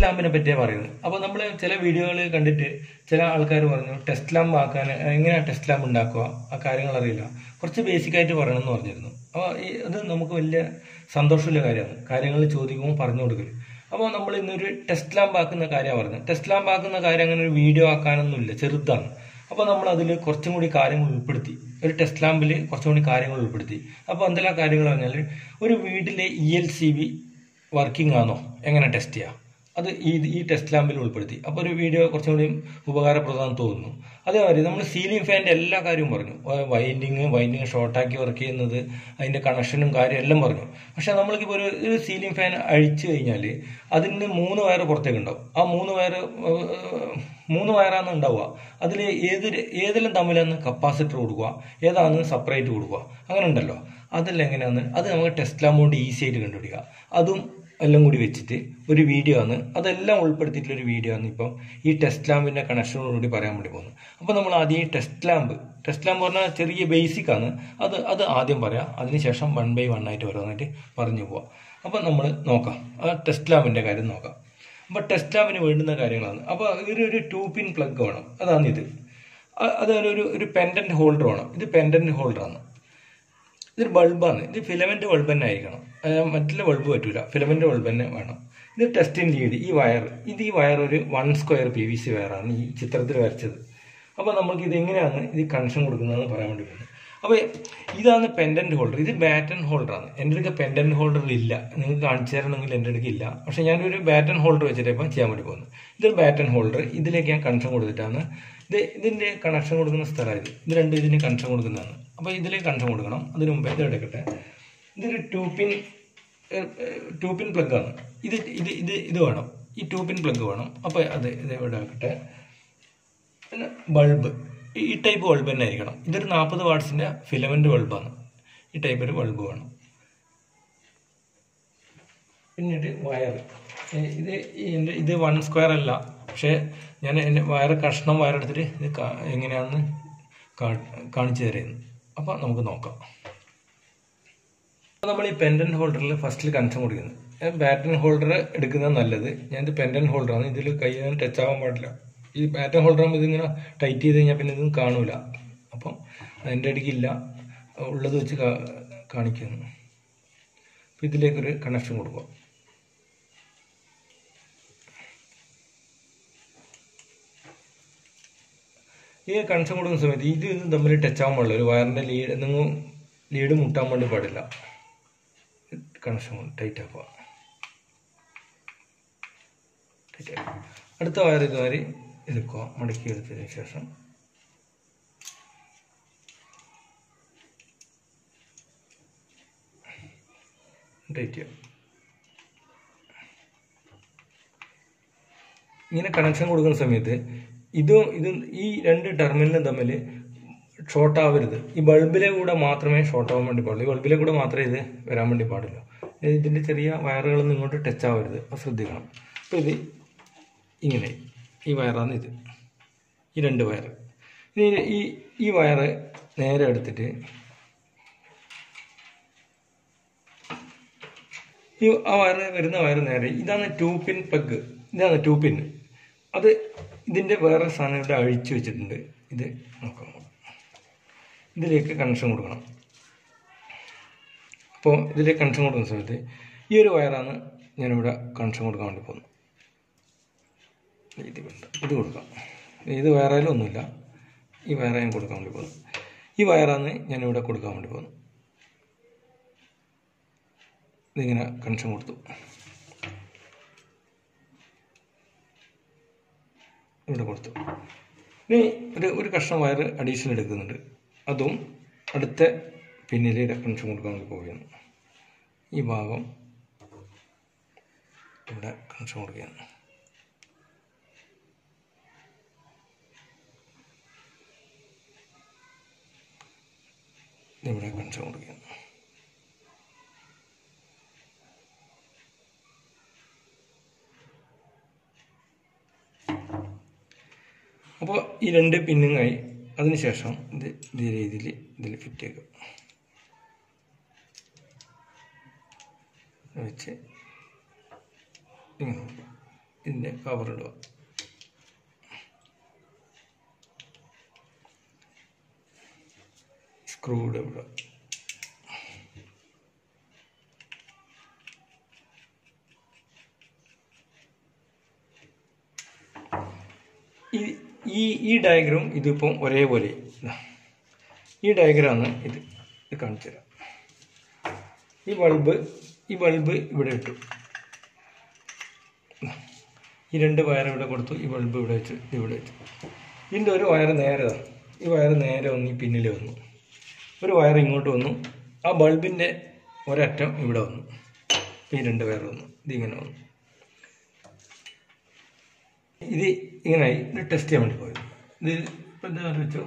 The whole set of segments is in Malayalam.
ലാമ്പിനെ പറ്റിയാണ് പറയുന്നത് അപ്പോൾ നമ്മൾ ചില വീഡിയോകൾ കണ്ടിട്ട് ചില ആൾക്കാർ പറഞ്ഞു ടെസ്റ്റ് ലാമ്പ് ആക്കാൻ എങ്ങനെയാണ് ടെസ്റ്റ് ലാമ്പ് ഉണ്ടാക്കുക ആ കാര്യങ്ങൾ അറിയില്ല കുറച്ച് ബേസിക് ആയിട്ട് പറയണമെന്ന് പറഞ്ഞിരുന്നു അപ്പോൾ ഈ അത് നമുക്ക് വലിയ സന്തോഷമുള്ള കാര്യമാണ് കാര്യങ്ങൾ ചോദിക്കുമ്പോൾ പറഞ്ഞു കൊടുക്കൽ അപ്പോൾ നമ്മൾ ഇന്നൊരു ടെസ്റ്റ് ലാമ്പ് ആക്കുന്ന കാര്യമാണ് പറഞ്ഞത് ടെസ്റ്റ് ലാമ്പ് ആക്കുന്ന കാര്യം അങ്ങനെ ഒരു വീഡിയോ ആക്കാനൊന്നുമില്ല ചെറുതാണ് അപ്പോൾ നമ്മൾ അതിൽ കുറച്ചും കൂടി കാര്യങ്ങൾ ഉൾപ്പെടുത്തി ഒരു ടെസ്റ്റ് ലാമ്പിൽ കുറച്ചും കൂടി കാര്യങ്ങൾ ഉൾപ്പെടുത്തി അപ്പോൾ എന്തെല്ലാം കാര്യങ്ങൾ പറഞ്ഞാൽ ഒരു വീട്ടിലെ E L C B working ആണോ എങ്ങനെ ടെസ്റ്റ് ചെയ്യാം അത് ഈ ഈ ടെസ്റ്റ് ലാമ്പിൽ ഉൾപ്പെടുത്തി അപ്പോൾ ഒരു വീഡിയോ കുറച്ചും കൂടി ഉപകാരപ്രദം തോന്നുന്നു അതേമാതിരി നമ്മൾ സീലിംഗ് ഫാനിൻ്റെ എല്ലാ കാര്യവും പറഞ്ഞു വൈൻഡിങ് വൈൻഡിങ് ഷോർട്ടാക്കി വർക്ക് ചെയ്യുന്നത് അതിൻ്റെ കണക്ഷനും കാര്യം എല്ലാം പറഞ്ഞു പക്ഷേ നമ്മൾക്കിപ്പോൾ ഒരു ഒരു സീലിംഗ് ഫാൻ അഴിച്ചു കഴിഞ്ഞാൽ അതിന് മൂന്ന് വയർ പുറത്തേക്ക് ഉണ്ടാവും ആ മൂന്ന് വയർ മൂന്ന് വയറാണ് ഉണ്ടാവുക അതിൽ ഏത് ഏതെല്ലാം തമ്മിലാണ് കപ്പാസിറ്റർ കൊടുക്കുക ഏതാണ് സെപ്പറേറ്റ് കൊടുക്കുക അങ്ങനെ ഉണ്ടല്ലോ അതെല്ലാം എങ്ങനെയാണ് അത് നമുക്ക് ടെസ്റ്റ് ലാമ്പ് കൊണ്ട് ഈസി ആയിട്ട് കണ്ടുപിടിക്കുക അതും എല്ലാം കൂടി വെച്ചിട്ട് ഒരു വീഡിയോ ആണ് അതെല്ലാം ഉൾപ്പെടുത്തിയിട്ടുള്ള ഒരു വീഡിയോ ആണ് ഇപ്പം ഈ ടെസ്റ്റ് ലാമ്പിൻ്റെ കണക്ഷനോടുകൂടി പറയാൻ വേണ്ടി പോകുന്നത് അപ്പോൾ നമ്മൾ ആദ്യം ഈ ടെസ്റ്റ് ലാമ്പ് ടെസ്റ്റ് ലാമ്പ് പറഞ്ഞാൽ ചെറിയ ബേസിക് ആണ് അത് അത് ആദ്യം പറയാം അതിനുശേഷം വൺ ബൈ വൺ ആയിട്ട് ഓരോന്നായിട്ട് പറഞ്ഞു പോവാം അപ്പോൾ നമ്മൾ നോക്കാം ആ ടെസ്റ്റ് ലാമ്പിൻ്റെ കാര്യം നോക്കാം അപ്പോൾ ടെസ്റ്റ് ലാമ്പിന് വേണ്ടുന്ന കാര്യങ്ങളാണ് അപ്പോൾ ഒരു ഒരു ടൂ പിൻ പ്ലഗ് വേണം അതാണ് ഇത് അ- അതുപോലെ ഒരു ഒരു പെൻഡൻറ്റ് ഹോൾഡർ വേണം ഇത് പെൻഡൻറ്റ് ഹോൾഡറാണ് ഇതൊരു ബൾബാണ് ഇത് ഫിലമെന്റ് ബൾബ് തന്നെ ആയിരിക്കണം ഏർ മറ്റുള്ള ബൾബ് പറ്റൂല ഫിലമെന്റ് ബൾബ് തന്നെ വേണം ഇത് ടെസ്റ്റിംഗ് ലീഡ് ഈ വയർ ഇത് ഈ വയർ ഒരു one square P V C വയറാണ് ഈ ചിത്രത്തിൽ വരച്ചത് അപ്പോൾ നമുക്ക് ഇത് എങ്ങനെയാണ് ഇത് കണക്ഷൻ കൊടുക്കുന്നതെന്ന് പറയാൻ വേണ്ടി പോകുന്നത് അപ്പോൾ ഇതാണ് പെൻഡന്റ് ഹോൾഡർ ഇത് ബാറ്റൺ ഹോൾഡറാണ് എൻ്റെ അടുക്ക പെൻഡന്റ് ഹോൾഡർ ഇല്ല നിങ്ങൾക്ക് കാണിച്ചു തരണമെങ്കിൽ എൻ്റെ അടുക്ക് ഇല്ല പക്ഷേ ഞാനൊരു ബാറ്റൺ ഹോൾഡർ വെച്ചിട്ട് ഇപ്പം ചെയ്യാൻ വേണ്ടി പോകുന്നത് ഇതൊരു ബാറ്റൺ ഹോൾഡർ ഇതിലേക്ക് ഞാൻ കണക്ഷൻ കൊടുത്തിട്ടാണ് ഇത് ഇതിൻ്റെ കണക്ഷൻ കൊടുക്കുന്ന സ്ഥലമായത് ഇത് രണ്ട് ഇതിന് കണക്ഷൻ കൊടുക്കുന്നതാണ് അപ്പോൾ ഇതിലേക്ക് കണക്ഷൻ കൊടുക്കണം അതിന് മുമ്പേ ഇത് എടുക്കട്ടെ ഇതൊരു two pin two pin plug ആണ് ഇത് ഇത് ഇത് ഇത് വേണം ഈ ടൂ പിൻ പ്ലഗ് വേണം അപ്പോൾ അത് ഇത് ഇവിടെ ആക്കട്ടെ പിന്നെ ബൾബ് ഈ ടൈപ്പ് ബൾബ് തന്നെ ആയിരിക്കണം ഇതൊരു നാൽപ്പത് വാട്ട്സിൻ്റെ ഫിലമെൻ്റ് ബൾബാണ് ഈ ടൈപ്പ് ഒരു ബൾബ് വേണം പിന്നീട് വയർ ഇത് ഈ എൻ്റെ ഇത് വൺ സ്ക്വയർ അല്ല പക്ഷേ ഞാൻ എൻ്റെ വയർ കഷ്ണം വയർ എടുത്തിട്ട് ഇത് കാ- എങ്ങനെയാണെന്ന് കാ- കാണിച്ചു തരുന്നു അപ്പോൾ നമുക്ക് നോക്കാം അപ്പോൾ നമ്മൾ ഈ പെൻഡൻ ഹോൾഡറിൽ ഫസ്റ്റിൽ കണക്ഷൻ കൊടുക്കുന്നത് ബാറ്റൺ ഹോൾഡർ എടുക്കുന്നത് നല്ലത് ഞാൻ ഇത് പെൻഡൻ ഹോൾഡറാണ് ഇതിൽ കൈ ടച്ച് ആവാൻ പാടില്ല ഈ ബാറ്റൺ ഹോൾഡർ ആകുമ്പോൾ ഇതിങ്ങനെ ടൈറ്റ് ചെയ്ത് കഴിഞ്ഞാൽ പിന്നെ ഇതൊന്നും കാണൂല അപ്പം അതിൻ്റെ ഇടയ്ക്കില്ല ഉള്ളത് വെച്ച് കാ- കാണിക്കുന്നു അപ്പം ഇതിലേക്കൊരു കണക്ഷൻ കൊടുക്കുക ഈ കണക്ഷൻ കൊടുക്കുന്ന സമയത്ത് ഇത് ഇത് തമ്മിൽ ടച്ച് ആവാൻ പാടില്ല ഒരു വയറിൻ്റെ ലീഡ് നിങ്ങൾ ലീഡ് മുട്ടാൻ വേണ്ടി പാടില്ല കണക്ഷൻ ടൈറ്റ് ആക്കുക ടൈറ്റ് ആക്കുക. അടുത്ത വയർ ഇതുവരെ എടുക്കുക മടക്കി എടുത്തതിന് ശേഷം ടൈറ്റ് ചെയ്യുക ഇങ്ങനെ കണക്ഷൻ കൊടുക്കുന്ന സമയത്ത് ഇതും ഇതും ഈ രണ്ട് ടെർമിനലും തമ്മിൽ ഷോർട്ട് ആവരുത് ഈ ബൾബിലെ കൂടെ മാത്രമേ ഷോർട്ട് ആവാൻ വേണ്ടി പാടുള്ളൂ ഈ ബൾബിലെ കൂടെ മാത്രമേ ഇത് വരാൻ വേണ്ടി പാടുള്ളൂ ഇതിൻ്റെ ചെറിയ വയറുകളൊന്നും ഇങ്ങോട്ട് ടച്ച് ആവരുത് അത് ശ്രദ്ധിക്കണം അപ്പോൾ ഇത് ഇങ്ങനെ ഈ വയറാണ് ഇത് ഈ രണ്ട് വയർ ഇനി ഈ ഈ വയറ് നേരെ എടുത്തിട്ട് ഈ ആ വയറ് വരുന്ന വയറ് നേരെ ഇതാണ് ടൂ പിൻ പ്ലഗ് ഇതാണ് ടൂ പിൻ അത് ഇതിൻ്റെ വേറെ സാധനം ഇവിടെ അഴിച്ചു വെച്ചിട്ടുണ്ട് ഇത് നോക്കാം ഇതിലേക്ക് കണക്ഷൻ കൊടുക്കണം അപ്പോൾ ഇതിലേക്ക് കണക്ഷൻ കൊടുക്കുന്ന സമയത്ത് ഈ ഒരു വയറാണ് ഞാനിവിടെ കണക്ഷൻ കൊടുക്കാൻ വേണ്ടി പോകുന്നത് ഇത് വേണ്ട ഇത് കൊടുക്കാം ഇത് വയറായാലും ഒന്നുമില്ല ഈ വയറാണ് ഞാൻ കൊടുക്കാൻ വേണ്ടി പോകുന്നത് ഈ വയറാണ് ഞാനിവിടെ കൊടുക്കാൻ വേണ്ടി പോകുന്നത് ഇതിങ്ങനെ കണക്ഷൻ കൊടുത്തു ഇവിടെ കൊടുത്തു ഇനി ഒരു ഒരു കഷ്ണം വയർ അഡീഷണൽ എടുക്കുന്നുണ്ട് അതും അടുത്ത പിന്നിലെ കണക്ഷൻ കൊടുക്കാൻ വേണ്ടി പോവുകയാണ് ഈ ഭാഗം ഇവിടെ കണക്ഷൻ കൊടുക്കുകയാണ് ഇവിടെ കണക്ഷൻ കൊടുക്കുകയാണ് അപ്പോൾ ഈ രണ്ട് പിന്നുങ്ങായി അതിനുശേഷം ഇത് ഇതേ രീതിയിൽ ഇതിൽ ഫിറ്റ് ചെയ്യുക വെച്ച് ഇങ്ങനെ. ഇതിൻ്റെ കവർ ഇടുക സ്ക്രൂ ഇടുക ഈ ഈ ഈ ഡയഗ്രാം ഇതിപ്പം ഒരേപോലെ ഇതാ. ഈ ഡയഗ്രാമാണ് ഇത് ഇത് കാണിച്ചു തരാം ഈ ബൾബ് ഈ ബൾബ് ഇവിടെ ഇട്ടു ഈ രണ്ട് വയർ ഇവിടെ കൊടുത്തു ഈ ബൾബ് ഇവിടെ വെച്ചു ഇത് ഇവിടെ വെച്ചു ഇതിൻ്റെ ഒരു വയർ നേരെ ഇതാ. ഈ വയർ നേരെ വന്ന് ഈ പിന്നിൽ വന്നു ഒരു വയർ ഇങ്ങോട്ട് വന്നു ആ ബൾബിൻ്റെ ഒരറ്റം ഇവിടെ വന്നു ഇപ്പം ഈ രണ്ട് വയർ വന്നു ഇതിങ്ങനെ വന്നു ഇത് ഇങ്ങനായി ഇത് ടെസ്റ്റ് ചെയ്യാൻ വേണ്ടി പോയത് ഇത് ഇപ്പം എന്താ വെച്ചു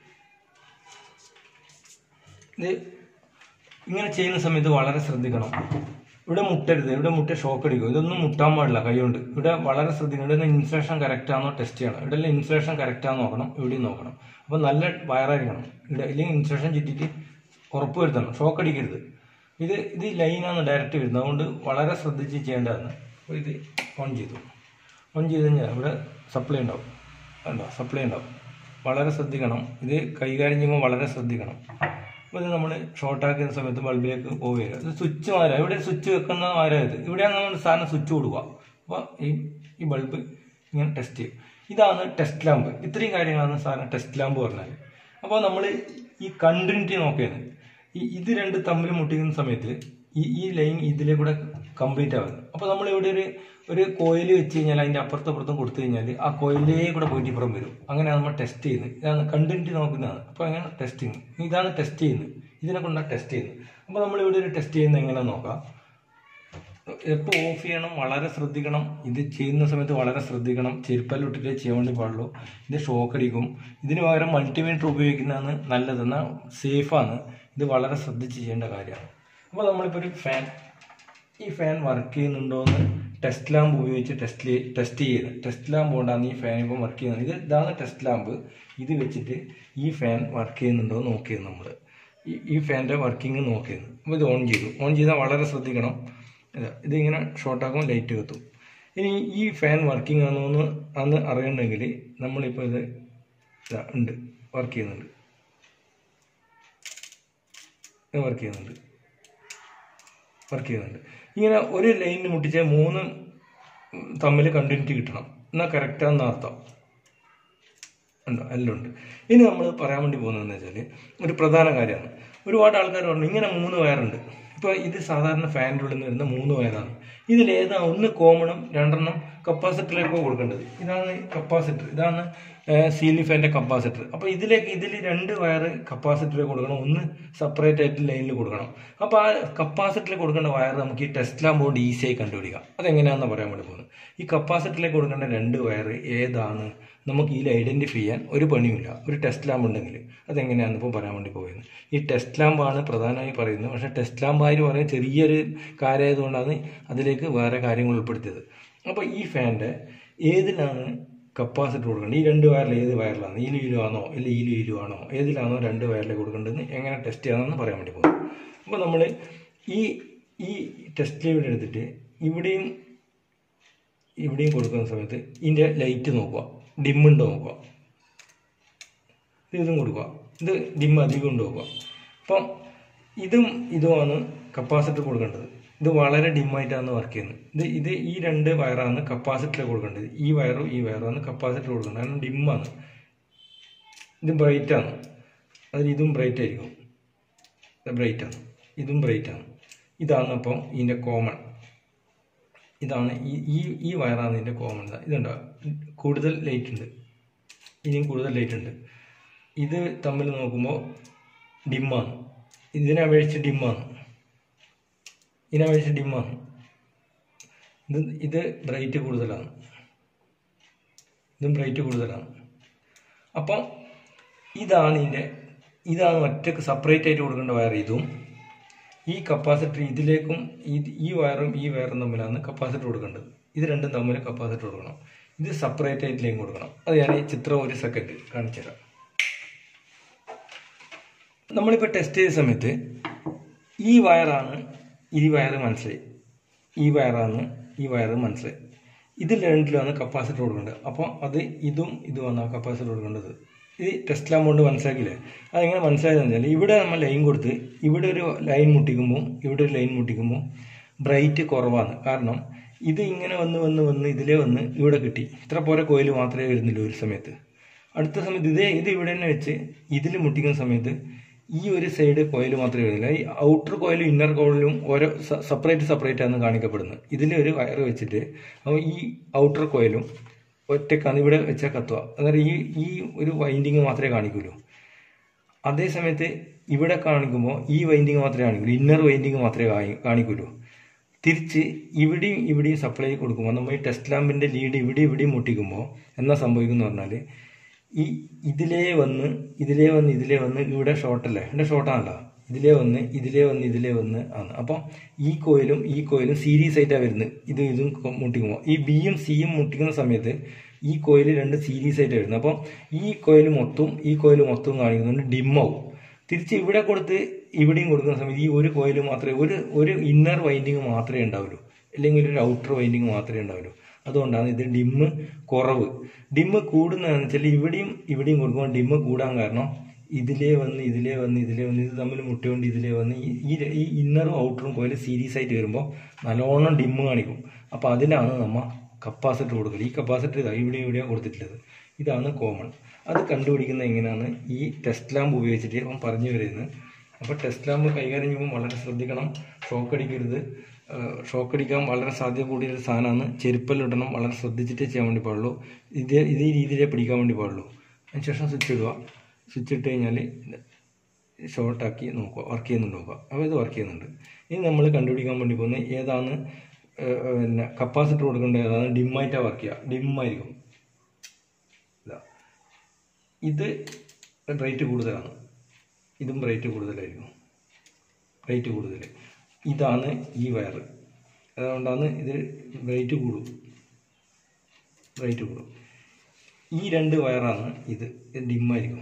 ഇത് ഇങ്ങനെ ചെയ്യുന്ന സമയത്ത് വളരെ ശ്രദ്ധിക്കണം ഇവിടെ മുട്ടരുത് ഇവിടെ മുട്ട ഷോക്ക് അടിക്കും ഇതൊന്നും മുട്ടാൻ പാടില്ല കൈകൊണ്ട് ഇവിടെ വളരെ ശ്രദ്ധിക്കണം ഇവിടെ ഇൻസുലേഷൻ കറക്റ്റ് ആണോ ടെസ്റ്റ് ചെയ്യണം ഇവിടെ എല്ലാം ഇൻസുലേഷൻ കറക്റ്റ് ആണെന്ന് നോക്കണം ഇവിടെയും നോക്കണം അപ്പോൾ നല്ല വയറായിരിക്കണം ഇവിടെ ഇല്ലെങ്കിൽ ഇൻസുലേഷൻ ചുറ്റിട്ട് ഉറപ്പ് വരുത്തണം ഷോക്ക് അടിക്കരുത് ഇത് ഇത് ലൈനാണ് ഡയറക്റ്റ് വരുന്നത് അതുകൊണ്ട് വളരെ ശ്രദ്ധിച്ച് ചെയ്യേണ്ടതാണ് അപ്പോൾ ഇത് ഓൺ ചെയ്തു ഓൺ ചെയ്ത് കഴിഞ്ഞാൽ ഇവിടെ സപ്ലൈ ഉണ്ടാവും ഉണ്ടോ സപ്ലൈ ഉണ്ടാവും വളരെ ശ്രദ്ധിക്കണം ഇത് കൈകാര്യം ചെയ്യുമ്പോൾ വളരെ ശ്രദ്ധിക്കണം അപ്പോൾ ഇത് നമ്മൾ ഷോർട്ട് ആക്കുന്ന സമയത്ത് ബൾബിലേക്ക് പോവുകയില്ല ഇത് സ്വിച്ച് മാരാ ഇവിടെ സ്വിച്ച് വെക്കുന്ന മാരാ ഇത് ഇവിടെയാണ് നമ്മൾ സാധനം സ്വിച്ച് കൊടുക്കുക അപ്പോൾ ഈ ഈ ബൾബ് ഇങ്ങനെ ടെസ്റ്റ് ചെയ്യും ഇതാണ് ടെസ്റ്റ് ലാമ്പ് ഇത്രയും കാര്യങ്ങളാണ് സാധനം ടെസ്റ്റ് ലാമ്പ് പറഞ്ഞാൽ അപ്പോൾ നമ്മൾ ഈ കണ്ടിന്യൂറ്റി നോക്കിയത് ഈ ഇത് രണ്ട് തമ്മിൽ മുട്ടിക്കുന്ന സമയത്ത് ഈ ഈ ലൈൻ ഇതിലെ കൂടെ കംപ്ലീറ്റ് ആവുന്നത് അപ്പോൾ നമ്മൾ ഇവിടെ ഒരു ഒരു കോയിൽ വെച്ച് കഴിഞ്ഞാൽ അതിൻ്റെ അപ്പുറത്തും അപ്പുറത്തും കൊടുത്തു കഴിഞ്ഞാൽ ആ കോയിലേ കൂടെ പോയിട്ട് ഇപ്പുറം വരും അങ്ങനെയാണ് നമ്മൾ ടെസ്റ്റ് ചെയ്യുന്നത് ഇതാണ് കണ്ടിന്യൂറ്റി നോക്കുന്നതാണ് അപ്പോൾ അങ്ങനെ ടെസ്റ്റിങ് ഇതാണ് ടെസ്റ്റ് ചെയ്യുന്നത് ഇതിനെ കൊണ്ടാണ് ടെസ്റ്റ് ചെയ്യുന്നത് അപ്പോൾ നമ്മൾ ഇവിടെ ഒരു ടെസ്റ്റ് ചെയ്യുന്നത് എങ്ങനെ നോക്കാം എപ്പോൾ ഓഫ് ചെയ്യണം വളരെ ശ്രദ്ധിക്കണം ഇത് ചെയ്യുന്ന സമയത്ത് വളരെ ശ്രദ്ധിക്കണം ചെരുപ്പെല്ലാം ഇട്ടിട്ടേ ചെയ്യാൻ വേണ്ടി പാടുള്ളൂ ഇത് ഷോക്ക് അടിക്കും ഇതിന് പകരം മൾട്ടിമീറ്റർ ഉപയോഗിക്കുന്നതാണ് നല്ലതെന്നാൽ സേഫാണ് ഇത് വളരെ ശ്രദ്ധിച്ച് ചെയ്യേണ്ട കാര്യമാണ് അപ്പോൾ നമ്മളിപ്പോൾ ഒരു ഫാൻ ഈ ഫാൻ വർക്ക് ചെയ്യുന്നുണ്ടോ എന്ന് ടെസ്റ്റ് ലാമ്പ് ഉപയോഗിച്ച് ടെസ്റ്റ് ടെസ്റ്റ് ചെയ്ത് ടെസ്റ്റ് ലാമ്പ് കൊണ്ടാണ് ഈ ഫാൻ ഇപ്പം വർക്ക് ചെയ്യുന്നത് ഇത് ഇതാണ് ടെസ്റ്റ് ലാമ്പ് ഇത് വെച്ചിട്ട് ഈ ഫാൻ വർക്ക് ചെയ്യുന്നുണ്ടോ എന്ന് നോക്കിയത് നമ്മൾ ഈ ഈ ഫാൻ്റെ വർക്കിംഗ് നോക്കിയത് അപ്പോൾ ഇത് ഓൺ ചെയ്തു ഓൺ ചെയ്താൽ വളരെ ശ്രദ്ധിക്കണം ഇതാ ഇതിങ്ങനെ ഷോർട്ടാക്കും ലൈറ്റ് കത്തും ഇനി ഈ ഫാൻ വർക്കിംഗ് ആണോ എന്ന് അന്ന് അറിയണമെങ്കിൽ നമ്മളിപ്പോൾ ഇത് ഇതാ ഉണ്ട് വർക്ക് ചെയ്യുന്നുണ്ട് ഇത് വർക്ക് ചെയ്യുന്നുണ്ട് വർക്ക് ചെയ്യുന്നുണ്ട് ഇങ്ങനെ ഒരു ലൈനിൽ മുട്ടിച്ചാൽ മൂന്ന് തമ്മിൽ കണ്ടിന്യൂറ്റി കിട്ടണം എന്നാൽ കറക്റ്റാണെന്ന് അർത്ഥം ഉണ്ടോ എല്ലാം ഉണ്ട് ഇനി നമ്മൾ പറയാൻ വേണ്ടി പോകുന്നതെന്ന് വെച്ചാൽ ഒരു പ്രധാന കാര്യമാണ് ഒരുപാട് ആൾക്കാർ പറഞ്ഞു ഇങ്ങനെ മൂന്ന് വയറുണ്ട് ഇപ്പോൾ ഇത് സാധാരണ ഫാനിൻ്റെ ഉള്ളിൽ നിന്ന് വരുന്ന മൂന്ന് വയറാണ് ഇതിലേതാ ഒന്ന് കോമണും രണ്ടെണ്ണം കപ്പാസിറ്ററിലേക്ക് കൊടുക്കേണ്ടത് ഇതാണ് കപ്പാസിറ്റർ ഇതാണ് സീലിംഗ് ഫാൻ്റെ കപ്പാസിറ്റർ അപ്പോൾ ഇതിലേക്ക് ഇതിൽ രണ്ട് വയർ കപ്പാസിറ്ററിൽ കൊടുക്കണം ഒന്ന് സെപ്പറേറ്റ് ആയിട്ട് ലൈനിൽ കൊടുക്കണം അപ്പോൾ ആ കപ്പാസിറ്ററിൽ കൊടുക്കേണ്ട വയർ നമുക്ക് ഈ ടെസ്റ്റ് ലാമ്പ് കൊണ്ട് ഈസിയായി കണ്ടുപിടിക്കാം അതെങ്ങനെയാണെന്ന് പറയാൻ വേണ്ടി പോകുന്നത് ഈ കപ്പാസിറ്ററിലേക്ക് കൊടുക്കേണ്ട രണ്ട് വയർ ഏതാണ് നമുക്ക് ഇതിൽ ഐഡൻറ്റിഫൈ ചെയ്യാൻ ഒരു പണിയുമില്ല ഒരു ടെസ്റ്റ് ലാമ്പ് ഉണ്ടെങ്കിൽ അതെങ്ങനെയാണെന്ന് ഇപ്പോൾ പറയാൻ വേണ്ടി പോകുന്നത് ഈ ടെസ്റ്റ് ലാമ്പാണ് പ്രധാനമായി പറയുന്നത് പക്ഷേ ടെസ്റ്റ് ലാമ്പായി പറയുന്നത് ചെറിയൊരു കാര്യമായതുകൊണ്ടാണ് അതിലേക്ക് വേറെ കാര്യങ്ങൾ ഉൾപ്പെടുത്തിയത് അപ്പോൾ ഈ ഫാൻ്റെ ഏതിലാണ് കപ്പാസിറ്റി കൊടുക്കേണ്ടത് ഈ രണ്ട് വയറിൽ ഏത് വയറിലാണ് ഈ ലീലു ആണോ ഇല്ല ഈ ലീലു ആണോ ഏതിലാണോ രണ്ട് വയറിൽ കൊടുക്കേണ്ടതെന്ന് എങ്ങനെ ടെസ്റ്റ് ചെയ്യാമെന്ന് പറയാൻ വേണ്ടി പോകും അപ്പോൾ നമ്മൾ ഈ ഈ ടെസ്റ്റ് ലീവ് എടുത്തിട്ട് ഇവിടെയും ഇവിടെയും കൊടുക്കുന്ന സമയത്ത് ഇതിൻ്റെ ലൈറ്റ് നോക്കുക ഡിമ്മുണ്ടോ നോക്കുക ഇത് ഇതും കൊടുക്കുക ഇത് ഡിം അധികം ഉണ്ടോ നോക്കുക അപ്പം ഇതും ഇതുമാണ് കപ്പാസിറ്റർ കൊടുക്കേണ്ടത് ഇത് വളരെ ഡിമ്മായിട്ടാണ് വർക്ക് ചെയ്യുന്നത് ഇത് ഇത് ഈ രണ്ട് വയറാണ് കപ്പാസിറ്റർ കൊടുക്കേണ്ടത് ഈ വയറും ഈ വയറുമാണ് കപ്പാസിറ്റർ കൊടുക്കേണ്ടത് കാരണം ഡിമ്മാണ് ഇത് ബ്രൈറ്റാണ് അതിൽ ഇതും ബ്രൈറ്റ് ആയിരിക്കും ഇത് ബ്രൈറ്റാണ് ഇതും ബ്രൈറ്റാണ് ഇതാണ് അപ്പം ഇതിൻ്റെ കോമൺ ഇതാണ് ഈ ഈ ഈ വയറാണ് ഇതിൻ്റെ കോമൺ ഇതുണ്ടോ കൂടുതൽ ലൈറ്റ് ഉണ്ട് ഇനിയും കൂടുതൽ ലൈറ്റ് ഉണ്ട് ഇത് തമ്മിൽ നോക്കുമ്പോൾ ഡിമ്മാണ് ഇതിനെ അപേക്ഷിച്ച് ഡിമ്മാണ് ഇതിനെ അപേക്ഷിച്ച് ഡിമ്മാണ് ഇത് ഇത് ബ്രൈറ്റ് കൂടുതലാണ് ഇതും ബ്രൈറ്റ് കൂടുതലാണ് അപ്പം ഇതാണ് ഇതിൻ്റെ ഇതാണ് ഒറ്റക്ക് സെപ്പറേറ്റ് ആയിട്ട് കൊടുക്കേണ്ട വയർ ഇതും ഈ കപ്പാസിറ്റർ ഇതിലേക്കും ഈ ഈ വയറും ഈ വയറും തമ്മിലാണ് കപ്പാസിറ്റർ കൊടുക്കേണ്ടത് ഇത് രണ്ടും തമ്മിൽ കപ്പാസിറ്റർ കൊടുക്കണം ഇത് സെപ്പറേറ്റ് ആയിട്ട് ലൈൻ കൊടുക്കണം അത് ഞാൻ ഈ ചിത്രം ഒരു സെക്കൻഡ് കാണിച്ചു തരാം നമ്മളിപ്പോൾ ടെസ്റ്റ് ചെയ്ത സമയത്ത് ഈ വയറാണ് ഈ വയറ് മനസ്സിലായി ഈ വയറാണ് ഈ വയറ് മനസ്സിലായി ഇതിൽ രണ്ടിലാണ് കപ്പാസിറ്റർ കൊടുക്കേണ്ടത് അപ്പോൾ അത് ഇതും ഇതുമാണ് ആ കപ്പാസിറ്റർ കൊടുക്കേണ്ടത് ഇത് ടെസ്റ്റ് ലാമ്പ് കൊണ്ട് മനസ്സിലാക്കിയില്ലേ അതെങ്ങനെ മനസ്സിലായതെന്ന് വെച്ചാൽ ഇവിടെ നമ്മൾ ലൈൻ കൊടുത്ത് ഇവിടെ ഒരു ലൈൻ മുട്ടിക്കുമ്പോൾ ഇവിടെ ഒരു ലൈൻ മുട്ടിക്കുമ്പോൾ ബ്രൈറ്റ് കുറവാണ് കാരണം ഇത് ഇങ്ങനെ വന്ന് വന്ന് വന്ന് ഇതിലേ വന്ന് ഇവിടെ കിട്ടി ഇത്ര പോലെ കോയിൽ മാത്രമേ വരുന്നുള്ളൂ ഒരു സമയത്ത് അടുത്ത സമയത്ത് ഇതേ ഇത് ഇവിടെ തന്നെ വെച്ച് ഇതിൽ മുട്ടിക്കുന്ന സമയത്ത് ഈ ഒരു സൈഡ് കോയിൽ മാത്രമേ വരുന്നില്ല ഈ ഔട്ടർ കോയിലും ഇന്നർ കോയിലും ഓരോ സെപ്പറേറ്റ് സെപ്പറേറ്റ് ആണ് കാണിക്കപ്പെടുന്നത് ഇതിൽ ഒരു വയർ വെച്ചിട്ട് അപ്പോൾ ഈ ഔട്ടർ കോയിലും ഒറ്റക്കാണ് ഇവിടെ വെച്ചാൽ കത്തുക അന്നേരം ഈ ഈ ഒരു വൈൻഡിങ് മാത്രമേ കാണിക്കുള്ളൂ അതേ സമയത്ത് ഇവിടെ കാണിക്കുമ്പോൾ ഈ വൈൻഡിങ് മാത്രമേ കാണിക്കുള്ളൂ ഇന്നർ വൈൻഡിങ് മാത്രമേ കാണി- കാണിക്കുള്ളൂ തിരിച്ച് ഇവിടെയും ഇവിടെയും സപ്ലൈ കൊടുക്കുമ്പോൾ നമ്മൾ ഈ ടെസ്റ്റ് ലാമ്പിൻ്റെ ലീഡ് ഇവിടെ ഇവിടെയും മുട്ടിക്കുമ്പോൾ എന്താ സംഭവിക്കുന്നു പറഞ്ഞാൽ ഈ ഇതിലേ വന്ന് ഇതിലേ വന്ന് ഇതിലേ വന്ന് ഇവിടെ ഷോർട്ടല്ലേ ഇവിടെ ഷോർട്ടാണല്ലോ ഇതിലേ വന്ന് ഇതിലേ വന്ന് ഇതിലേ വന്ന് ആണ് അപ്പം ഈ കോയിലും ഈ കോയിലും സീരീസ് ആയിട്ടാണ് വരുന്നത് ഇത് ഇതും കൊ- മുട്ടിക്കുമ്പോൾ ഈ ബിയും സിയും മുട്ടിക്കുന്ന സമയത്ത് ഈ കോയിൽ രണ്ട് സീരീസ് ആയിട്ട് വരുന്നത് അപ്പം ഈ കോയിൽ മൊത്തവും ഈ കോയിൽ മൊത്തവും കാണിക്കുന്നുണ്ട് ഡിമ്മാവും തിരിച്ച് ഇവിടെ കൊടുത്ത് ഇവിടെയും കൊടുക്കുന്ന സമയത്ത് ഈ ഒരു കോയിൽ മാത്രമേ ഒരു ഒരു ഇന്നർ വൈൻഡിങ് മാത്രമേ ഉണ്ടാവുള്ളൂ അല്ലെങ്കിൽ ഒരു ഔട്ടർ വൈൻഡിങ് മാത്രമേ ഉണ്ടാവുള്ളൂ അതുകൊണ്ടാണ് ഇത് ഡിമ്മ് കുറവ് ഡിമ്മ് കൂടുന്നതെന്ന് വെച്ചാൽ ഇവിടെയും ഇവിടെയും കൊടുക്കുമ്പോൾ ഡിമ്മ് കൂടാൻ കാരണം ഇതിലേ വന്ന് ഇതിലേ വന്ന് ഇതിലേ വന്ന് ഇത് തമ്മിൽ മുട്ടിക്കൊണ്ട് ഇതിലേ വന്ന് ഈ- ഈ ര- ഈ ഇന്നറും ഔട്ടറും കോയിൽ സീരീസ് ആയിട്ട് വരുമ്പോൾ നല്ലോണം ഡിമ്മ് കാണിക്കും അപ്പോൾ അതിനാണ് നമ്മ കപ്പാസിറ്റർ കൊടുക്കല് ഈ കപ്പാസിറ്റർ ഇതാ ഇവിടെ ഇവിടെയാണ് കൊടുത്തിട്ടുള്ളത് ഇതാണ് കോമൺ അത് കണ്ടുപിടിക്കുന്നത് എങ്ങനെയാണ് ഈ ടെസ്റ്റ് ലാമ്പ് ഉപയോഗിച്ചിട്ട് അവൻ പറഞ്ഞു വരുന്നത് അപ്പോൾ ടെസ്റ്റ് ലാമ്പ് കൈകാര്യം ചെയ്യുമ്പോൾ വളരെ ശ്രദ്ധിക്കണം ഷോക്ക് അടിക്കരുത് ഷോക്ക് അടിക്കാൻ വളരെ സാധ്യത കൂടിയ ഒരു സാധനമാണ് ചെരുപ്പലിടണം വളരെ ശ്രദ്ധിച്ചിട്ടേ ചെയ്യാൻ വേണ്ടി പാടുള്ളൂ ഇത് ഇതേ രീതിയിലേ പിടിക്കാൻ വേണ്ടി പാടുള്ളൂ അതിനുശേഷം സ്വിച്ച് ഇടുക സ്വിച്ച് ഇട്ട് കഴിഞ്ഞാൽ ഷോർട്ടാക്കി നോക്കുക വർക്ക് ചെയ്യുന്നുണ്ട് നോക്കുക അപ്പോൾ ഇത് വർക്ക് ചെയ്യുന്നുണ്ട് ഇനി നമ്മൾ കണ്ടുപിടിക്കാൻ വേണ്ടി പോകുന്നത് ഏതാണ് ഏഹ്, പിന്നെ കപ്പാസിറ്റർ കൊടുക്കേണ്ടത് ഏതാണ് ഡിമ്മായിട്ടാണ് വർക്ക് ചെയ്യുക ഡിമ്മായിരിക്കും ഇതാ ഇത് റേറ്റ് കൂടുതലാണ് ഇതും റേറ്റ് കൂടുതലായിരിക്കും റേറ്റ് കൂടുതൽ ഇതാണ് ഈ വയർ അതുകൊണ്ടാണ് ഇത് റേറ്റ് കൂടും റേറ്റ് കൂടും ഈ രണ്ട് വയറാണ് ഇത് ഇത് ഡിമ്മായിരിക്കും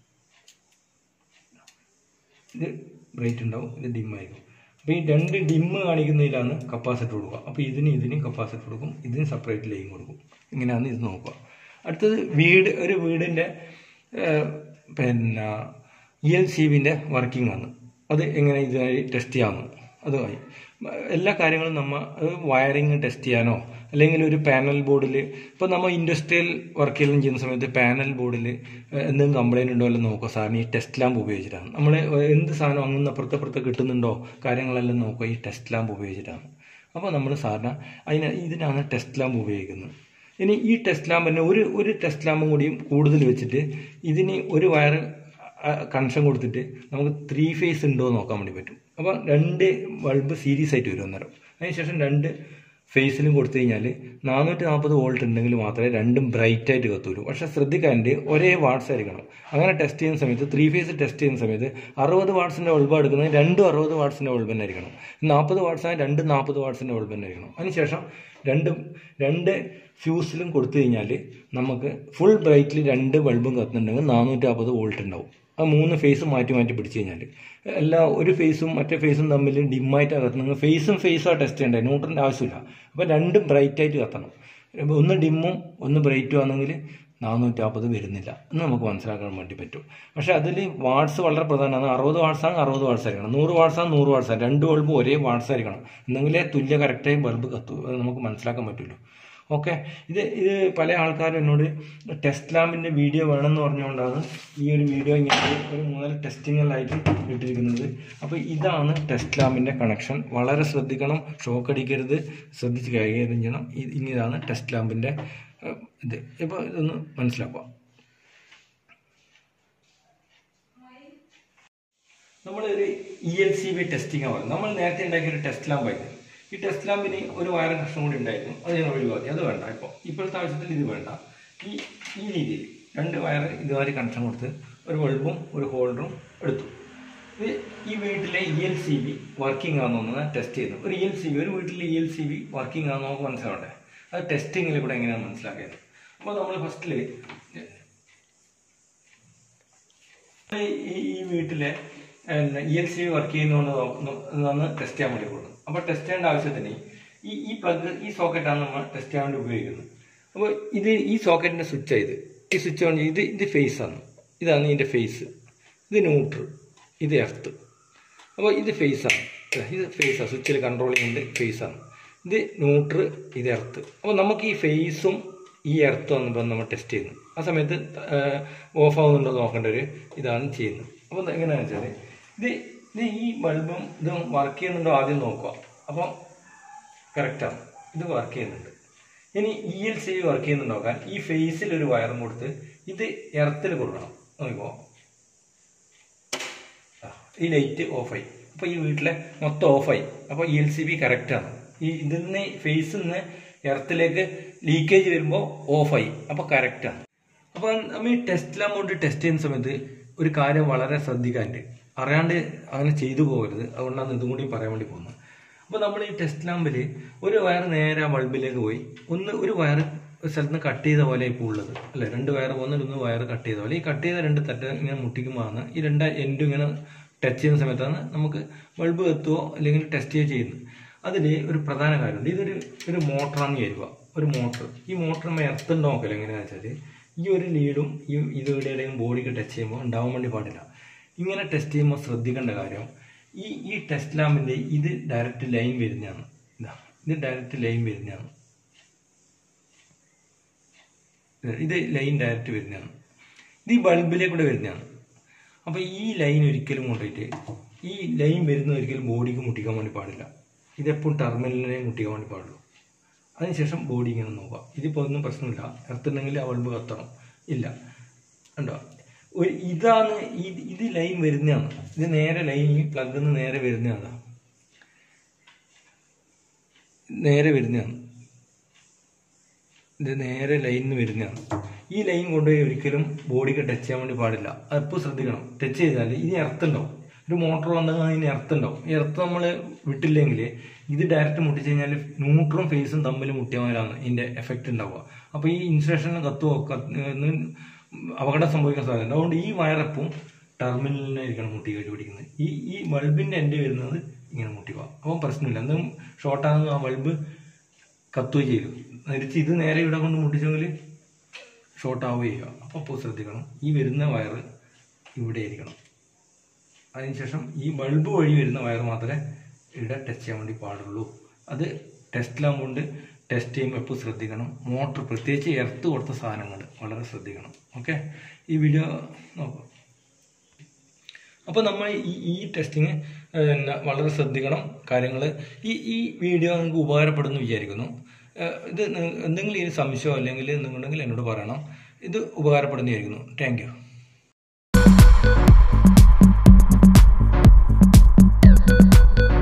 ഇത് ബ്രൈറ്റ് ഉണ്ടാവും ഇത് ഡിമ്മായിരിക്കും അപ്പോൾ ഈ രണ്ട് ഡിമ്മ് കാണിക്കുന്നതിലാണ് കപ്പാസിറ്റർ കൊടുക്കുക അപ്പോൾ ഇതിന് ഇതിനും കപ്പാസിറ്റർ കൊടുക്കും ഇതിന് സെപ്പറേറ്റ് ലൈൻ കൊടുക്കും ഇങ്ങനെയാണ് ഇത് നോക്കുക അടുത്തത് വീട് ഒരു വീടിൻ്റെ ഏഹ്, പിന്നെ ഇ എൽ സി ബിൻ്റെ വർക്കിംഗ് ആണ് അത് എങ്ങനെ ഇതിനായി ടെസ്റ്റ് ചെയ്യാമെന്ന് അതുമായി എല്ലാ കാര്യങ്ങളും നമ്മൾ വയറിങ് ടെസ്റ്റ് ചെയ്യാനോ അല്ലെങ്കിൽ ഒരു പാനൽ ബോർഡിൽ ഇപ്പോൾ നമ്മൾ ഇൻഡസ്ട്രിയൽ വർക്കെല്ലാം ചെയ്യുന്ന സമയത്ത് പാനൽ ബോർഡിൽ എന്തെങ്കിലും കംപ്ലൈൻറ്റ് ഉണ്ടോ എല്ലാം നോക്കുക സാറിന് ഈ ടെസ്റ്റ് ലാമ്പ് ഉപയോഗിച്ചിട്ടാണ് നമ്മൾ എന്ത് സാധനം അങ്ങ് അപ്പുറത്ത് അപ്പുറത്ത് കിട്ടുന്നുണ്ടോ കാര്യങ്ങളെല്ലാം നോക്കുക ഈ ടെസ്റ്റ് ലാമ്പ് ഉപയോഗിച്ചിട്ടാണ് അപ്പോൾ നമ്മൾ സാറിന് അതിന് ഇതിനാണ് ടെസ്റ്റ് ലാമ്പ് ഉപയോഗിക്കുന്നത് ഇനി ഈ ടെസ്റ്റ് ലാമ്പ് തന്നെ ഒരു ഒരു ടെസ്റ്റ് ലാമ്പും കൂടിയും കൂടുതൽ വെച്ചിട്ട് ഇതിന് ഒരു വയർ കണക്ഷൻ കൊടുത്തിട്ട് നമുക്ക് ത്രീ ഫേസ് ഉണ്ടോ എന്ന് നോക്കാൻ വേണ്ടി പറ്റും അപ്പോൾ രണ്ട് ബൾബ് സീരീസ് ആയിട്ട് വരും അന്നേരം അതിനുശേഷം രണ്ട് ഫേസിലും കൊടുത്തു കഴിഞ്ഞാൽ നാനൂറ്റി നാൽപ്പത് വോൾട്ട് ഉണ്ടെങ്കിൽ മാത്രമേ രണ്ടും ബ്രൈറ്റ് ആയിട്ട് കത്തുള്ളൂ പക്ഷേ ശ്രദ്ധിക്കാണ്ട് ഒരേ വാട്ട്സ് ആയിരിക്കണം അങ്ങനെ ടെസ്റ്റ് ചെയ്യുന്ന സമയത്ത് ത്രീ ഫേസ് ടെസ്റ്റ് ചെയ്യുന്ന സമയത്ത് അറുപത് വാട്ട്സിൻ്റെ ബൾബ് എടുക്കുന്നത് രണ്ടും അറുപത് വാട്ട്സിൻ്റെ ബൾബ് തന്നെ ആയിരിക്കണം നാൽപ്പത് വാട്ട്സ് ആണെങ്കിൽ രണ്ടും നാൽപ്പത് വാട്ട്സിൻ്റെ ബൾബ് തന്നെ ആയിരിക്കണം അതിനുശേഷം രണ്ട് രണ്ട് ഫ്യൂസിലും കൊടുത്തു കഴിഞ്ഞാൽ നമുക്ക് ഫുൾ ബ്രൈറ്റിൽ രണ്ട് ബൾബും കത്തുന്നുണ്ടെങ്കിൽ നാനൂറ്റി അമ്പത് വോൾട്ട് ഉണ്ടാവും ആ മൂന്ന് ഫേസും മാറ്റി മാറ്റി പിടിച്ചു കഴിഞ്ഞാൽ എല്ലാ ഒരു ഫേസും മറ്റേ ഫേസും തമ്മിൽ ഡിമ്മായിട്ട് കത്തുന്നെങ്കിൽ ഫേസും ഫേസും ടെസ്റ്റ് ചെയ്യണ്ടേ ന്യൂട്രൻ്റെ ആവശ്യമില്ല അപ്പോൾ രണ്ടും ബ്രൈറ്റ് ആയിട്ട് കത്തണം ഇപ്പൊ ഒന്ന് ഡിമ്മും ഒന്ന് ബ്രൈറ്റും ആണെങ്കിൽ നാനൂറ്റമ്പത് വരുന്നില്ല എന്ന് നമുക്ക് മനസ്സിലാക്കാൻ വേണ്ടി പറ്റും പക്ഷേ അതിൽ വാട്ട്സ് വളരെ പ്രധാനമാണ് അറുപത് വാട്ട്സാണ് അറുപത് വാട്ട്സ് ആയിരിക്കണം നൂറ് വാട്ട്സാണ് നൂറ് വാട്ട്സാണ് രണ്ട് ബൾബ് ഒരേ വാട്ട്സ് ആയിരിക്കണം എന്നെങ്കിലേ തുല്യ കറക്റ്റായി ബൾബ് കത്തു അത് നമുക്ക് മനസ്സിലാക്കാൻ പറ്റുള്ളൂ ഓക്കെ ഇത് ഇത് പല ആൾക്കാരും എന്നോട് ടെസ്റ്റ് ലാമ്പിൻ്റെ വീഡിയോ വേണമെന്ന് പറഞ്ഞുകൊണ്ടാണ് ഈ ഒരു വീഡിയോ ഇങ്ങനെ ഒരു മൂന്നാല് ടെസ്റ്റിങ്ങെല്ലായിട്ട് ഇട്ടിരിക്കുന്നത് അപ്പോൾ ഇതാണ് ടെസ്റ്റ് ലാമ്പിൻ്റെ കണക്ഷൻ വളരെ ശ്രദ്ധിക്കണം ഷോക്ക് അടിക്കരുത് ശ്രദ്ധിച്ച് കൈകാര്യം ചെയ്യണം ഇത് ഇനി ഇതാണ് ടെസ്റ്റ് ലാമ്പിൻ്റെ ഏഹ്, ഇത് ഇപ്പോൾ ഇതൊന്ന് മനസ്സിലാക്കുക നമ്മളൊരു E L C B testing ആണ് നമ്മൾ നേരത്തെ ഉണ്ടാക്കിയ ഒരു ടെസ്റ്റ് ലാമ്പായിരുന്നു ഈ ടെസ്റ്റ് ലാമ്പിന് ഒരു വയർ കഷ്ണം കൂടി ഉണ്ടായിരുന്നു അത് ഞാൻ ഒഴിവാക്കി അത് വേണ്ട ഇപ്പോൾ ഇപ്പോഴത്തെ ആവശ്യത്തിൽ ഇത് വേണ്ട ഈ ഈ രീതിയിൽ രണ്ട് വയർ ഇതുമാതിരി കണക്ഷൻ കൊടുത്ത് ഒരു ബൾബും ഒരു ഹോൾഡറും എടുത്തു ഇത് ഈ വീട്ടിലെ E L C B working ആണെന്നൊന്ന് ടെസ്റ്റ് ചെയ്യുന്നു ഒരു ഇ എൽ സി ബി ഒരു വീട്ടിലെ E L C B working ആണെന്ന് നമുക്ക് മനസ്സിലാവണ്ടേ അത് ടെസ്റ്റിങ്ങിൽ കൂടെ എങ്ങനെയാണ് മനസ്സിലാക്കിയത് അപ്പോൾ നമ്മൾ ഫസ്റ്റിൽ ഈ ഈ വീട്ടിലെ ഇ എൽ സി വർക്ക് ചെയ്യുന്നതുകൊണ്ട് ഒന്ന് ടെസ്റ്റ് ചെയ്യാൻ വേണ്ടി കൊടുക്കും അപ്പോൾ ടെസ്റ്റ് ചെയ്യേണ്ട ആവശ്യത്തിന് ഈ ഈ പ്ലഗ് ഈ സോക്കറ്റാണ് നമ്മൾ ടെസ്റ്റ് ചെയ്യാൻ വേണ്ടി ഉപയോഗിക്കുന്നത് അപ്പോൾ ഇത് ഈ സോക്കറ്റിൻ്റെ സ്വിച്ച് ഇത് ഈ സ്വിച്ച് ഓൺ ചെയ്ത് ഇത് ഇത് ഫേസ് ആണ് ഇതാണ് ഇതിൻ്റെ ഫേസ് ഇത് ന്യൂട്രൽ ഇത് എർത്ത് അപ്പോൾ ഇത് ഫേസ് ആണ് ഇത് ഫേസ് ആണ് സ്വിച്ചിൽ കൺട്രോൾ ചെയ്യുന്നത് ഫേസ് ആണ് ഇത് ന്യൂട്രൽ ഇത് എർത്ത് അപ്പോൾ നമുക്ക് ഈ ഫേസും ഈ എർത്തും ആണ് ഇപ്പം നമ്മൾ ടെസ്റ്റ് ചെയ്യുന്നത് ആ സമയത്ത് ഓഫ് ആവുന്നുണ്ടോ നോക്കേണ്ട ഒരു ഇതാണ് ചെയ്യുന്നത് അപ്പോൾ എങ്ങനെയാണെന്ന് വെച്ചാൽ ഇത് ഇത് ഈ ബൾബും ഇതും വർക്ക് ചെയ്യുന്നുണ്ടോ ആദ്യം നോക്കുക അപ്പം കറക്റ്റാണ് ഇത് വർക്ക് ചെയ്യുന്നുണ്ട് ഇനി ഇ എൽ സി വർക്ക് ചെയ്യുന്നുണ്ടോ നോക്കാൻ ഈ ഫേസിൽ ഒരു വയറും കൊടുത്ത് ഇത് എർത്തിൽ കൊടുക്കണം നോക്കിക്കോ ആ, ഈ ലൈറ്റ് ഓഫായി അപ്പോൾ ഈ വീട്ടിലെ മൊത്തം ഓഫായി അപ്പോൾ ഇ എൽ സി ബി കറക്റ്റാണ് ഈ ഇതിൽ നിന്ന് ഫേസിൽ നിന്ന് എർത്തിലേക്ക് ലീക്കേജ് വരുമ്പോൾ ഓഫായി അപ്പോൾ കറക്റ്റാണ് അപ്പോൾ നമ്മൾ ഈ ടെസ്റ്റ് ലാമ്പ് ടെസ്റ്റ് ചെയ്യുന്ന സമയത്ത് ഒരു കാര്യം വളരെ ശ്രദ്ധിക്കാനുണ്ട് അറിയാണ്ട് അങ്ങനെ ചെയ്തു പോകരുത് അതുകൊണ്ടാണ് ഇതും കൂടി പറയാൻ വേണ്ടി പോകുന്നത് അപ്പോൾ നമ്മൾ ഈ ടെസ്റ്റ് ലാമ്പിൽ ഒരു വയർ നേരെ ആ ബൾബിലേക്ക് പോയി ഒന്ന് ഒരു വയർ ഒരു സ്ഥലത്ത് നിന്ന് കട്ട് ചെയ്ത പോലെ ഇപ്പോൾ ഉള്ളത് അല്ലെ രണ്ട് വയർ പോകുന്ന ഒന്ന് വയർ കട്ട് ചെയ്ത പോലെ ഈ കട്ട് ചെയ്ത രണ്ട് തട്ട് ഇങ്ങനെ മുട്ടിക്കുമ്പോഴാണ് ഈ രണ്ട് എൻഡും ഇങ്ങനെ ടച്ച് ചെയ്യുന്ന സമയത്താണ് നമുക്ക് ബൾബ് എത്തുകയോ അല്ലെങ്കിൽ ടെസ്റ്റ് ചെയ്യുകയോ ചെയ്യുന്നത് അതിൽ ഒരു പ്രധാന കാര്യമുണ്ട് ഇതൊരു ഒരു മോട്ടറാണെന്ന് കരുതുക ഒരു മോട്ടർ ഈ മോട്ടർ നമ്മൾ എർത്തുണ്ടോ നോക്കല് എങ്ങനെയാണെന്ന് വെച്ചാൽ ഈ ഒരു ലീഡും ഈ ഇത് എവിടെയെങ്കിലും ബോഡിക്ക് ടച്ച് ചെയ്യുമ്പോൾ ഉണ്ടാവാൻ വേണ്ടി പാടില്ല ഇങ്ങനെ ടെസ്റ്റ് ചെയ്യുമ്പോൾ ശ്രദ്ധിക്കേണ്ട കാര്യം ഈ ഈ ടെസ്റ്റ് ലാമ്പിൻ്റെ ഇത് ഡയറക്റ്റ് ലൈൻ വരുന്നതാണ് ഇതാ ഇത് ഡയറക്റ്റ് ലൈൻ വരുന്നതാണ് ഇത് ലൈൻ ഡയറക്റ്റ് വരുന്നതാണ് ഇത് ഈ ബൾബിലേക്കൂടെ വരുന്നതാണ് അപ്പോൾ ഈ ലൈൻ ഒരിക്കലും കൊണ്ടുപോയിട്ട് ഈ ലൈൻ വരുന്ന ഒരിക്കലും ബോഡിക്ക് മുട്ടിക്കാൻ വേണ്ടി പാടില്ല ഇതെപ്പോഴും ടെർമിനലിനെ മുട്ടിക്കാൻ വേണ്ടി പാടുള്ളൂ അതിനുശേഷം ബോഡി ഇങ്ങനെ നോക്കുക ഇതിപ്പോൾ ഒന്നും പ്രശ്നമില്ല എർത്തുണ്ടെങ്കിൽ ആ ബൾബ് കത്തണം ഇല്ല ഉണ്ടോ ഒരു ഇതാണ് ഇത് ഇത് ലൈൻ വരുന്നതാണ് ഇത് നേരെ ലൈൻ ഈ പ്ലഗിൽ നിന്ന് നേരെ വരുന്നതാണ് നേരെ വരുന്നതാണ് ഇത് നേരെ ലൈനിന്ന് വരുന്നതാണ് ഈ ലൈൻ കൊണ്ടുപോയി ഒരിക്കലും ബോഡിക്ക് ടച്ച് ചെയ്യാൻ വേണ്ടി പാടില്ല അതെപ്പോൾ ശ്രദ്ധിക്കണം ടച്ച് ചെയ്താൽ ഇനി എർത്തുണ്ടാവും ഒരു മോട്ടോർ വന്നാൽ അതിന് എർത്തുണ്ടാവും ഈ എർത്ത് നമ്മൾ വിട്ടില്ലെങ്കിൽ ഇത് ഡയറക്റ്റ് മുട്ടിച്ച് കഴിഞ്ഞാൽ ന്യൂട്രും ഫേസും തമ്മിൽ മുട്ടിയമാരാണ് ഇതിൻ്റെ എഫക്റ്റ് ഉണ്ടാവുക അപ്പോൾ ഈ ഇൻസുലേഷനിൽ കത്തുവോ കത്ത് അപകടം സംഭവിക്കാൻ സാധ്യത അതുകൊണ്ട് ഈ വയറപ്പും ടെർമിനലിനായിരിക്കണം മുട്ടി കയറ്റി പിടിക്കുന്നത് ഈ ഈ ബൾബിൻ്റെ എൻ്റെ വരുന്നത് ഇങ്ങനെ മുട്ടിക്കുക അപ്പം പ്രശ്നമില്ല എന്തും ഷോർട്ടാകുന്ന ആ ബൾബ് കത്തുകയും ചെയ്യും തിരിച്ച് ഇത് നേരെ ഇവിടെ കൊണ്ട് മുട്ടിച്ചെങ്കിൽ ഷോർട്ട് ആവുകയും ചെയ്യുക അപ്പോൾ അപ്പോൾ ശ്രദ്ധിക്കണം ഈ വരുന്ന വയറ് ഇവിടെ ആയിരിക്കണം അതിനുശേഷം ഈ ബൾബ് വഴി വരുന്ന വയർ മാത്രമേ ഇവിടെ ടച്ച് ചെയ്യാൻ വേണ്ടി പാടുള്ളൂ അത് ടെസ്റ്റ് ലാമ്പ് കൊണ്ട് ടെസ്റ്റ് ചെയ്യുമ്പോൾ എപ്പോൾ ശ്രദ്ധിക്കണം മോട്ടർ പ്രത്യേകിച്ച് എർത്ത് കൊടുത്ത സാധനങ്ങൾ വളരെ ശ്രദ്ധിക്കണം ഓക്കെ ഈ വീഡിയോ നോക്കാം അപ്പോൾ നമ്മൾ ഈ ഈ ടെസ്റ്റിങ് വളരെ ശ്രദ്ധിക്കണം കാര്യങ്ങൾ ഈ ഈ വീഡിയോ നിങ്ങൾക്ക് ഉപകാരപ്പെടുന്നു വിചാരിക്കുന്നു ഏഹ് ഇത് നി- എന്തെങ്കിലും ഈ സംശയമോ അല്ലെങ്കിൽ എന്തെങ്കിലും എന്നോട് പറയണം ഇത് ഉപകാരപ്പെടുന്നതായിരിക്കുന്നു താങ്ക് യു